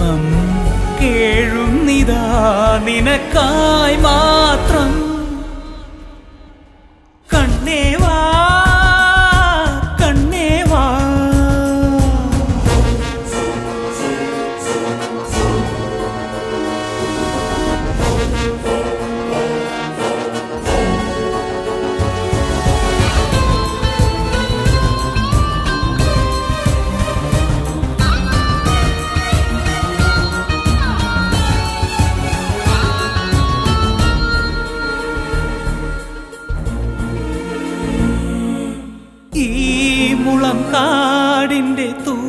ജന്മം കേഴുന്നിതാ നിനക്കായി മാത്രം കണ്ണേവാ കണ്ണേവാ ഈ മുളം കാടിന്റെ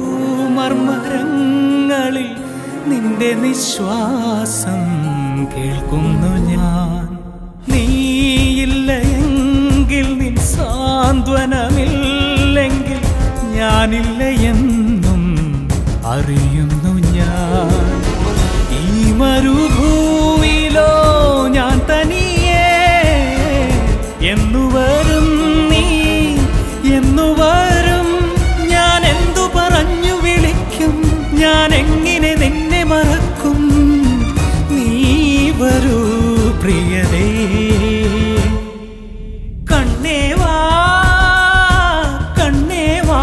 തൂമർമരങ്ങളിൽ നിന്റെ നിശ്വാസം കേൾക്കുന്നു ഞാൻ നീയില്ല എങ്കിൽ നിൻ സാന്ത്വനമില്ലെങ്കിൽ ഞാനില്ല എന്നും അറിയുന്നു ഞാൻ ഈ മരുഭൂമിയിലോ ഞാൻ തനിയേ എന്നു വരും നീ എന്നു വരും ഞാൻ എന്തു പറഞ്ഞു വിളിക്കും ഞാൻ എങ്ങനെ നിന്നെ മറക്കും നീ വരൂ പ്രിയതേ കണ്ണേവാ കണ്ണേവാ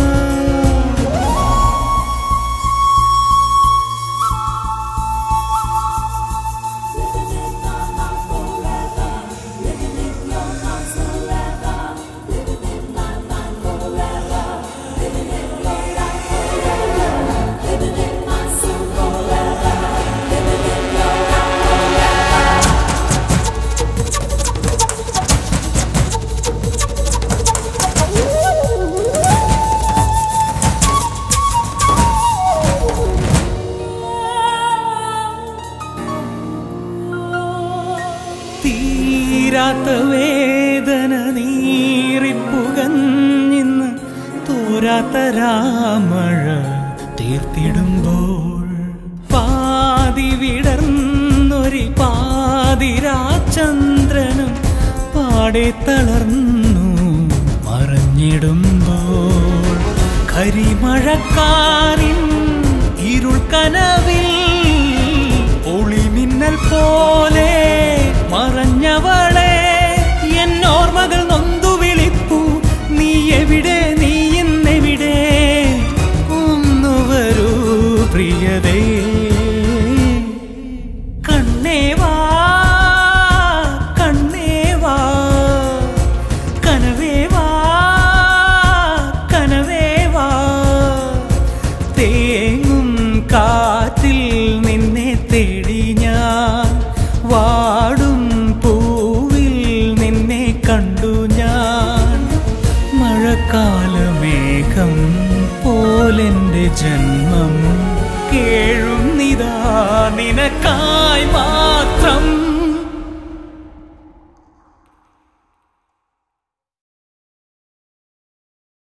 തീരാത്ത വേദന നീറിപ്പുകഞ്ഞിന്ന് തോരാത്ത രാമഴ തീർത്തിടുമ്പോൾ പാതി വിടർന്നൊരു പാതിരാചന്ദ്രനും പാടെ തളർന്നു മറഞ്ഞിടുമ്പോൾ കരിമഴക്കാരിൻ ഇരുൾ കനവിൽ ഒളിമിന്നൽ പോലെ മറഞ്ഞവളെ എന്നോർമകൾ നൊന്തു വിളിപ്പു നീ എവിടെ നീ ഇന്നെവിടെ ഒന്നു വരൂ പ്രിയതേ കണ്ണേവാ കണ്ണേവാ കനവേവാ കനവേവാ തേങ്ങും കാറ്റിൽ നിന്നെ തേടി ഞാൻ വാടും പൂവിൽ നിന്നെ കണ്ടു ഞാൻ മഴക്കാലമേഘം പോലെന്റെ ജന്മം കേഴുന്നിതാ നിനക്കായി മാത്രം